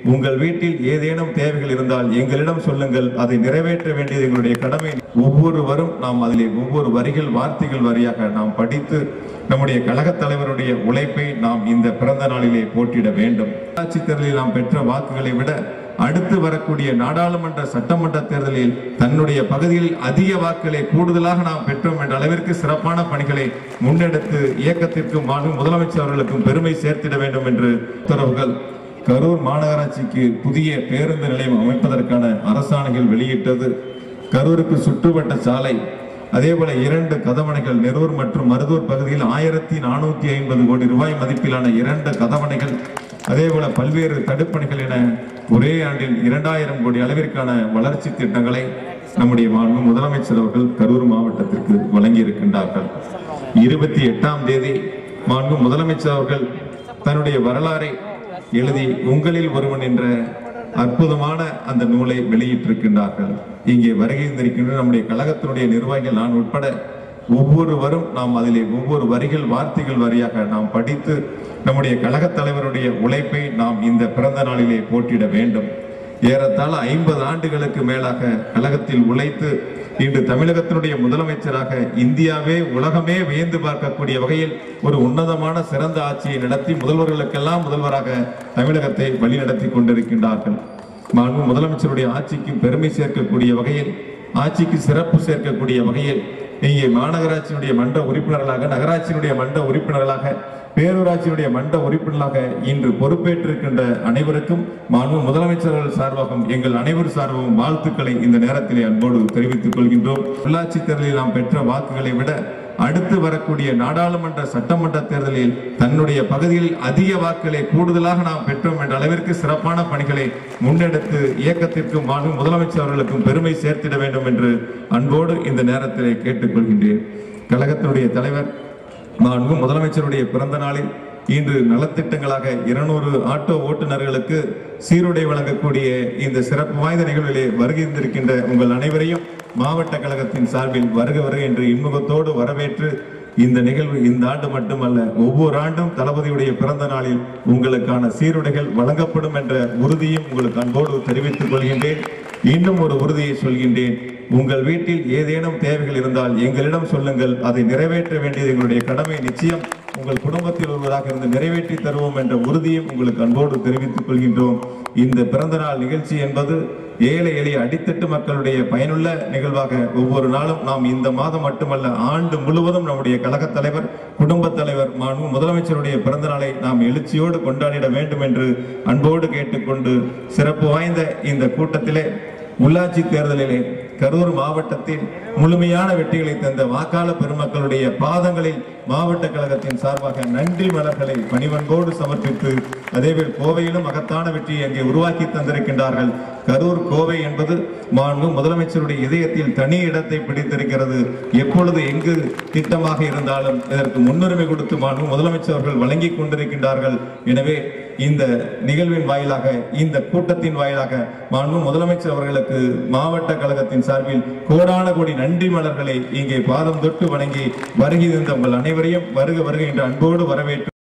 உங்கள் வீட்டில் ஏதேனும் தேவைகள் இருந்தால் எங்களிடம் சொல்லுங்கள் அதை நிறைவேற்ற வேண்டியது எங்களுடைய கடமை ஒவ்வொருவரும் நாம் அதிலே ஒவ்வொரு வரிகள் வார்த்தைகள் வரியாக நாம் படித்து நம்முடைய கழகத் தலைவருடைய உழைப்பை நாம் இந்த பிறந்த நாளிலே போட்டியிட வேண்டும் உள்ளாட்சி தேர்தலில் நாம் பெற்ற வாக்குகளை விட அடுத்து வரக்கூடிய நாடாளுமன்ற சட்டமன்ற தேர்தலில் தன்னுடைய பகுதியில் அதிக வாக்குகளை கூடுதலாக நாம் பெற்றோம் என்ற அளவிற்கு சிறப்பான பணிகளை முன்னெடுத்து இயக்கத்திற்கும் மாண்பு முதலமைச்சர் அவர்களுக்கும் பெருமை சேர்த்திட வேண்டும் என்று உத்தரவுகள் கரூர் மாநகராட்சிக்கு புதிய பேருந்து நிலையம் அமைப்பதற்கான அரசாணைகள் வெளியிட்டது கரூருக்கு சுற்றுவட்ட சாலை அதேபோல இரண்டு கதவணைகள் நெரூர் மற்றும் மருதூர் பகுதியில் ஆயிரத்தி நானூத்தி ஐம்பது கோடி ரூபாய் மதிப்பிலான இரண்டு கதவணைகள் அதேபோல பல்வேறு தடுப்பணைகள் என ஒரே ஆண்டில் இரண்டாயிரம் கோடி அளவிற்கான வளர்ச்சி திட்டங்களை நம்முடைய மாண்பு முதலமைச்சர் அவர்கள் கரூர் மாவட்டத்திற்கு வழங்கி இருக்கின்றார்கள் இருபத்தி எட்டாம் தேதி மாண்பு முதலமைச்சர் அவர்கள் தன்னுடைய வரலாறை எழுதி உங்களில் ஒருவன் என்ற அற்புதமான அந்த நூலை வெளியிட்டிருக்கின்றார்கள் இங்கே வருகை இருக்கின்ற நம்முடைய கழகத்தினுடைய நிர்வாகிகள் நான் உட்பட ஒவ்வொருவரும் நாம் அதிலே ஒவ்வொரு வரிகள் வார்த்தைகள் வரியாக நாம் படித்து நம்முடைய கழகத் தலைவருடைய உழைப்பை நாம் இந்த பிறந்த நாளிலே போட்டியிட வேண்டும் ஏறத்தாழ ஐம்பது ஆண்டுகளுக்கு மேலாக கழகத்தில் உழைத்து இன்று தமிழகத்தினுடைய முதலமைச்சராக இந்தியாவே உலகமே வியந்து பார்க்கக்கூடிய வகையில் ஒரு உன்னதமான சிறந்த ஆட்சியை நடத்தி முதல்வர்களுக்கெல்லாம் முதல்வராக தமிழகத்தை வழிநடத்தி கொண்டிருக்கின்றார்கள் மாண்பு முதலமைச்சருடைய ஆட்சிக்கு பெருமை சேர்க்கக்கூடிய வகையில் ஆட்சிக்கு சிறப்பு சேர்க்கக்கூடிய வகையில் இங்கே மாநகராட்சியினுடைய மன்ற உறுப்பினர்களாக நகராட்சியினுடைய மன்ற உறுப்பினர்களாக பேரூராட்சியினுடைய மன்ற உறுப்பினர்களாக இன்று பொறுப்பேற்றிருக்கின்ற அனைவருக்கும் மாண்பு முதலமைச்சர்கள் சார்பாகவும் எங்கள் அனைவர் சார்பாகவும் வாழ்த்துக்களை இந்த நேரத்திலே அன்போடு தெரிவித்துக் கொள்கின்றோம் உள்ளாட்சி தேர்தலில் நாம் பெற்ற வாக்குகளை விட அடுத்து வரக்கூடிய நாடாளுமன்ற சட்டமன்ற தேர்தலில் தன்னுடைய பகுதியில் அதிக வாக்குகளை கூடுதலாக நாம் பெற்றோம் என்ற அளவிற்கு சிறப்பான பணிகளை முன்னெடுத்து இயக்கத்திற்கும் மாண்பு முதலமைச்சர் அவர்களுக்கும் பெருமை சேர்த்திட வேண்டும் என்று அன்போடு இந்த நேரத்திலே கேட்டுக்கொள்கின்றேன் கழகத்தினுடைய தலைவர் மாண்பு முதலமைச்சருடைய பிறந்த நாளில் இன்று நலத்திட்டங்களாக இருநூறு ஆட்டோ ஓட்டுநர்களுக்கு சீருடை வழங்கக்கூடிய இந்த சிறப்பு வாய்ந்த நிகழ்விலே வருகின்றிருக்கின்ற உங்கள் அனைவரையும் மாவட்ட கழகத்தின் சார்பில் வருக வருக என்று இன்முகத்தோடு வரவேற்று இந்த நிகழ்வு இந்த ஆண்டு மட்டுமல்ல ஒவ்வொரு ஆண்டும் தளபதியுடைய பிறந்த நாளில் உங்களுக்கான சீருடைகள் வழங்கப்படும் என்ற உறுதியும் உங்களுக்கு அன்போடு தெரிவித்துக் கொள்கின்றேன் இன்னும் ஒரு உறுதியை சொல்கின்றேன் உங்கள் வீட்டில் ஏதேனும் தேவைகள் இருந்தால் எங்களிடம் சொல்லுங்கள் அதை நிறைவேற்ற வேண்டியது எங்களுடைய கடமை நிச்சயம் உங்கள் குடும்பத்தில் ஒருவராக இருந்து நிறைவேற்றி தருவோம் என்ற உறுதியும் உங்களுக்கு அன்போடு தெரிவித்துக் கொள்கின்றோம் இந்த பிறந்த நாள் நிகழ்ச்சி என்பது ஏழை எளிய அடித்தட்டு மக்களுடைய பயனுள்ள நிகழ்வாக ஒவ்வொரு நாளும் நாம் இந்த மாதம் மட்டுமல்ல ஆண்டு முழுவதும் நம்முடைய கழகத் தலைவர் குடும்பத் தலைவர் மாண்பு முதலமைச்சருடைய பிறந்த நாளை நாம் எழுச்சியோடு கொண்டாடிட வேண்டும் என்று அன்போடு கேட்டுக்கொண்டு சிறப்பு வாய்ந்த இந்த கூட்டத்திலே உள்ளாட்சி தேர்தலிலே கரூர் மாவட்டத்தில் முழுமையான வெற்றிகளை தந்த வாக்காள பெருமக்களுடைய பாதங்களில் மாவட்ட கழகத்தின் சார்பாக நன்றி மலர்களை பணிவன்போடு சமர்ப்பித்து அதேவேள் கோவையிலும் மகத்தான வெற்றியை அங்கே உருவாக்கி தந்திருக்கின்றார்கள் கரூர் கோவை என்பது மாண்பு முதலமைச்சருடைய இதயத்தில் தனி இடத்தை பிடித்திருக்கிறது எப்பொழுது எங்கு திட்டமாக இருந்தாலும் இதற்கு முன்னுரிமை கொடுத்து மாண்பு முதலமைச்சர் அவர்கள் வழங்கி கொண்டிருக்கின்றார்கள் எனவே இந்த நிகழ்வின் வாயிலாக இந்த கூட்டத்தின் வாயிலாக மாண்பு முதலமைச்சர் அவர்களுக்கு மாவட்ட கழகத்தின் சார்பில் கோடான கோடி நன்றி மலர்களை இங்கே பாதம் தொட்டு வணங்கி வருகை இருந்த உங்கள் அனைவரையும் வருக வருக என்று அன்போடு வரவேற்று